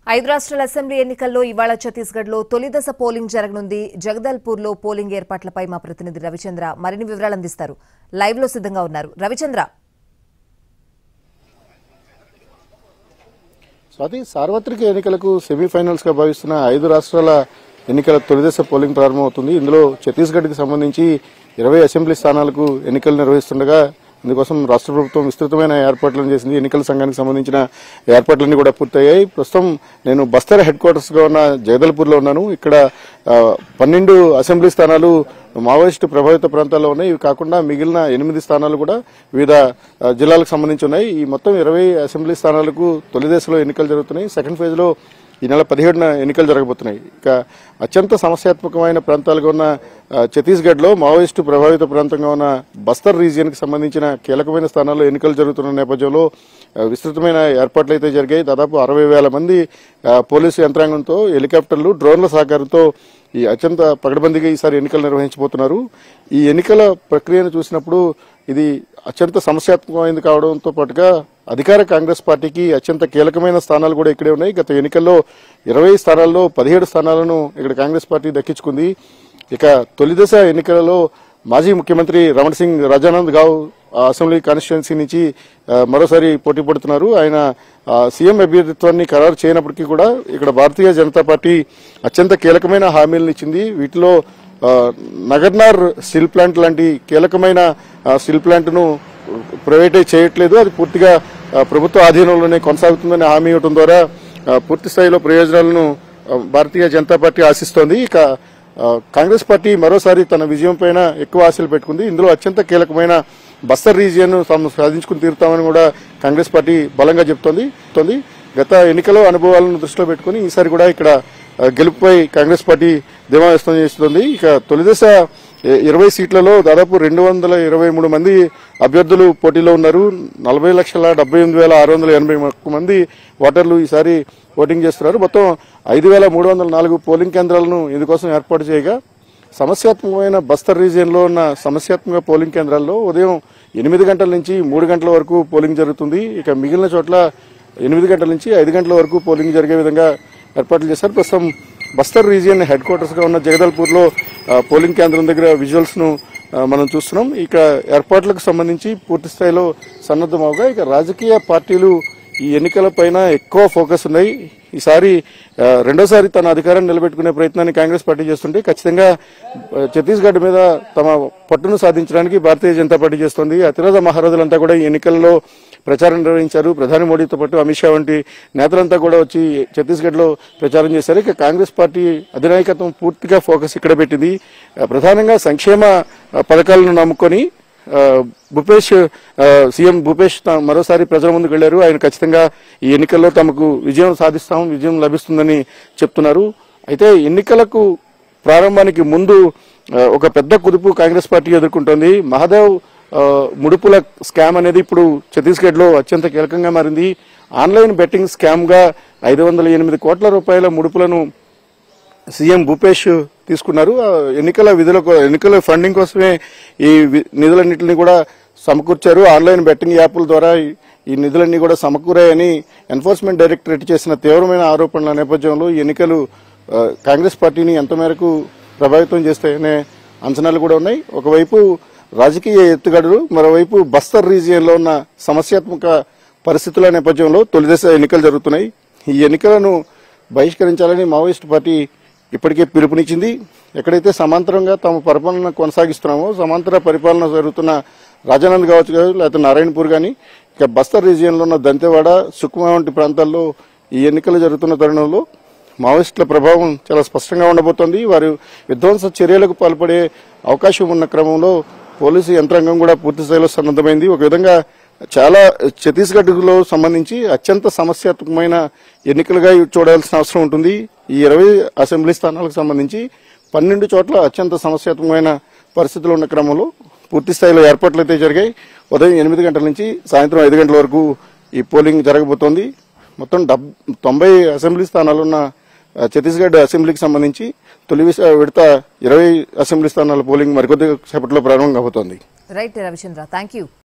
ఐదు రాష్ట్రాల అసెంబ్లీ ఎన్నికల్లో ఇవాళ ఛత్తీస్గఢ్లో తొలి దశ పోలింగ్ జరగనుంది జగదల్పూర్లో పోలింగ్ ఏర్పాట్లపై మా ప్రతినిధి రవిచంద్ర మరిన్ని వివరాలు అందిస్తారు లైవ్ లో సిద్ధంగా ఉన్నారు రవిచంద్ర స్వాతి సార్వత్రిక ఎన్నికలకు సెమీఫైనల్స్ గా భావిస్తున్న ఐదు రాష్ట్రాల ఎన్నికల తొలిదశ పోలింగ్ ప్రారంభమవుతుంది ఇందులో ఛత్తీస్గఢ్ కి సంబంధించి ఇరవై అసెంబ్లీ స్థానాలకు ఎన్నికలు నిర్వహిస్తుండగా ఇందుకోసం రాష్ట్ర ప్రభుత్వం విస్తృతమైన ఏర్పాట్లను చేసింది ఎన్నికల సంఘానికి సంబంధించిన ఏర్పాట్లన్నీ కూడా పూర్తయ్యాయి ప్రస్తుతం నేను బస్తర్ హెడ్ క్వార్టర్స్ గా ఉన్న జగదల్పూర్ లో ఉన్నాను ఇక్కడ ఆ, పన్నెండు అసెంబ్లీ స్థానాలు మావోయిస్టు ప్రభావిత ప్రాంతాల్లో ఉన్నాయి ఇవి కాకుండా మిగిలిన ఎనిమిది స్థానాలు కూడా వివిధ ఆ, జిల్లాలకు సంబంధించి ఉన్నాయి ఈ మొత్తం ఇరవై అసెంబ్లీ స్థానాలకు తొలి దశలో ఎన్నికలు జరుగుతున్నాయి సెకండ్ ఫేజ్ లో ఈ నెల పదిహేడున ఎన్నికలు జరగబోతున్నాయి ఇక అత్యంత సమస్యాత్మకమైన ప్రాంతాలుగా ఉన్న ఆ, ఛత్తీస్గఢ్ లో మావోయిస్టు ప్రభావిత ప్రాంతంగా ఉన్న బస్తర్ రీజియన్ కి సంబంధించిన కీలకమైన స్థానాల్లో ఎన్నికలు జరుగుతున్న నేపథ్యంలో ఆ, విస్తృతమైన ఏర్పాట్లు అయితే జరిగాయి దాదాపు అరవై వేల మంది ఆ, పోలీసు యంత్రాంగంతో హెలికాప్టర్లు డ్రోన్ల సహకారంతో ఈ అత్యంత పగడబందీగా ఈసారి ఎన్నికలు నిర్వహించబోతున్నారు ఈ ఎన్నికల ప్రక్రియను చూసినప్పుడు ఇది అత్యంత సమస్యాత్మకమైనది కావడంతో పాటుగా అధికార కాంగ్రెస్ పార్టీకి అత్యంత కీలకమైన స్థానాలు కూడా ఇక్కడే ఉన్నాయి గత ఎన్నికల్లో ఇరవై స్థానాల్లో పదిహేడు స్థానాలను ఇక్కడ కాంగ్రెస్ పార్టీ దక్కించుకుంది ఇక తొలి దశ ఎన్నికలలో మాజీ ముఖ్యమంత్రి రమణ్ సింగ్ రాజానంద్ గావ్ ఆ అసెంబ్లీ కాన్స్టిట్యున్సీ నుంచి ఆ, మరోసారి పోటీ పడుతున్నారు ఆయన ఆ, సీఎం అభ్యర్థిత్వాన్ని ఖరారు చేయనప్పటికీ కూడా ఇక్కడ భారతీయ జనతా పార్టీ అత్యంత కీలకమైన హామీలను ఇచ్చింది వీటిలో ఆ, నగర్నార్ స్టీల్ ప్లాంట్ లాంటి కీలకమైన ఆ, స్టీల్ ప్లాంట్ ను ప్రైవేటైజ్ చేయట్లేదు అది పూర్తిగా ఆ, ప్రభుత్వ ఆధీనంలోనే కొనసాగుతుందని హామీ ఇవ్వడం ద్వారా ఆ, పూర్తి స్థాయిలో ప్రయోజనాలను ఆ, భారతీయ జనతా పార్టీ ఆశిస్తోంది ఇక ఆ, కాంగ్రెస్ పార్టీ మరోసారి తన విజయం పైన ఎక్కువ ఆశలు పెట్టుకుంది ఇందులో అత్యంత కీలకమైన బస్తర్ రీజియన్ తాము సాధించుకుని తీరుతామని కూడా కాంగ్రెస్ పార్టీ బలంగా చెప్తోంది తోంది గత ఎన్నికల అనుభవాలను దృష్టిలో పెట్టుకుని ఈసారి కూడా ఇక్కడ ఆ, గెలుపుపై కాంగ్రెస్ పార్టీ ధీమా వ్యక్తం చేస్తోంది ఇక తొలిదశ ఇ- ఇరవై సీట్లలో దాదాపు రెండు వందల ఇరవై మూడు మంది అభ్యర్థులు పోటీలో ఉన్నారు నలభై లక్షల డెబ్బై ఎనిమిది వేల ఆరు వందల ఎనభై ఒక్క మంది ఓటర్లు ఈసారి ఓటింగ్ చేస్తున్నారు మొత్తం ఐదు వేల మూడు వందల నాలుగు పోలింగ్ కేంద్రాలను ఇందుకోసం ఏర్పాటు చేయగా సమస్యాత్మకమైన బస్తర్ రీజియన్ లో ఉన్న సమస్యాత్మక పోలింగ్ కేంద్రాల్లో ఉదయం ఎనిమిది గంటల నుంచి మూడు గంటల వరకు పోలింగ్ జరుగుతుంది ఇక మిగిలిన చోట్ల ఎనిమిది గంటల నుంచి ఐదు గంటల వరకు పోలింగ్ జరిగే విధంగా ఏర్పాట్లు చేశారు ప్రస్తుతం బస్తర్ రీజియన్ హెడ్ క్వార్టర్స్ గా ఉన్న జగదల్పూర్ లో ఆ, పోలింగ్ కేంద్రం దగ్గర విజువల్స్ ను ఆ, మనం చూస్తున్నాం ఇక ఏర్పాట్లకు సంబంధించి పూర్తి స్థాయిలో సన్నద్దమవగా ఇక రాజకీయ పార్టీలు ఈ ఎన్నికల పైన ఎక్కువ ఫోకస్ ఉన్నాయి ఈసారి ఆ, రెండోసారి తన అధికారాన్ని నిలబెట్టుకునే ప్రయత్నాన్ని కాంగ్రెస్ పార్టీ చేస్తుంటే ఖచ్చితంగా ఆ, ఛత్తీస్గఢ్ మీద తమ పట్టును సాధించడానికి భారతీయ జనతా పార్టీ చేస్తోంది అతిరథ మహారాజులంతా కూడా ఈ ఎన్నికల్లో ప్రచారం నిర్వహించారు ప్రధాని మోడీతో పాటు అమిత్ షా వంటి నేతలంతా కూడా వచ్చి ఛత్తీస్గఢ్ లో ప్రచారం చేశారు ఇక కాంగ్రెస్ పార్టీ అధినాయకత్వం పూర్తిగా ఫోకస్ ఇక్కడ పెట్టింది ఆ, ప్రధానంగా సంక్షేమ ఆ, పథకాలను నమ్ముకొని ఆ, భూపేష్ ఆ, సీఎం భూపేష్ తా- మరోసారి ప్రజల ముందుకు వెళ్లారు ఆయన ఖచ్చితంగా ఈ ఎన్నికల్లో తమకు విజయం సాధిస్తాం విజయం లభిస్తుందని చెప్తున్నారు అయితే ఎన్నికలకు ప్రారంభానికి ముందు ఆ, ఒక పెద్ద కుదుపు కాంగ్రెస్ పార్టీ ఎదుర్కొంటోంది మహాదేవ్ ఆ, ముడుపుల స్కామ్ అనేది ఇప్పుడు ఛత్తీస్గఢ్ లో అత్యంత కీలకంగా మారింది ఆన్లైన్ బెట్టింగ్ స్కామ్ గా ఐదు వందల ఎనిమిది కోట్ల రూపాయల ముడుపులను సీఎం భూపేష్ తీసుకున్నారు ఆ ఎన్నికల విధుల కో- ఎన్నికల ఫండింగ్ కోసమే ఈ వి- నిధులన్నింటినీ కూడా సమకూర్చారు ఆన్లైన్ బెట్టింగ్ యాప్ల ద్వారా ఈ- ఈ నిధులన్నీ కూడా సమకూరాయని ఎన్ఫోర్స్మెంట్ డైరెక్టరేట్ చేసిన తీవ్రమైన ఆరోపణల నేపథ్యంలో ఈ ఎన్నికలు ఆ, కాంగ్రెస్ పార్టీని ఎంత మేరకు ప్రభావితం చేస్తాయనే అంచనాలు కూడా ఉన్నాయి ఒకవైపు రాజకీయ ఎత్తుగడలు మరోవైపు బస్తర్ రీజియన్ లో ఉన్న సమస్యాత్మక పరిస్థితుల నేపథ్యంలో తొలిదశ ఎన్నికలు జరుగుతున్నాయి ఈ ఎన్నికలను బహిష్కరించాలని మావోయిస్ట్ పార్టీ ఇప్పటికే పిలుపునిచ్చింది ఎక్కడైతే సమాంతరంగా తాము పరిపాలన కొనసాగిస్తున్నామో సమాంతర పరిపాలన జరుగుతున్న రాజానంద్ కావచ్చు కాదు లేకపోతే నారాయణపూర్ కానీ ఇక బస్తర్ రీజియన్లో ఉన్న దంతెవాడ సుక్మా వంటి ప్రాంతాల్లో ఈ ఎన్నికలు జరుగుతున్న తరుణంలో మావోయిస్టుల ప్రభావం చాలా స్పష్టంగా ఉండబోతోంది వారు విధ్వంస చర్యలకు పాల్పడే అవకాశం ఉన్న క్రమంలో పోలీసు యంత్రాంగం కూడా పూర్తి స్థాయిలో సన్నద్దమైంది ఒక విధంగా చాలా ఛత్తీస్గఢ్ లో సంబంధించి అత్యంత సమస్యాత్మకమైన ఎన్నికలుగా ఇవి చూడాల్సిన అవసరం ఉంటుంది ఈ ఇరవై అసెంబ్లీ స్థానాలకు సంబంధించి పన్నెండు చోట్ల అత్యంత సమస్యాత్మకమైన పరిస్థితులు ఉన్న క్రమంలో పూర్తి స్థాయిలో ఏర్పాట్లు అయితే జరిగాయి ఉదయం ఎనిమిది గంటల నుంచి సాయంత్రం ఐదు గంటల వరకు ఈ పోలింగ్ జరగబోతోంది మొత్తం డబ్ తొంభై అసెంబ్లీ స్థానాలున్న ఆ, ఛత్తీస్గఢ్ అసెంబ్లీకి సంబంధించి తొలి విస- విడత ఇరవై అసెంబ్లీ స్థానాల పోలింగ్ మరికొద్ది సేపట్లో ప్రారంభం కాబోతోంది రైట్ రవిచంద్ర థ్యాంక్ యూ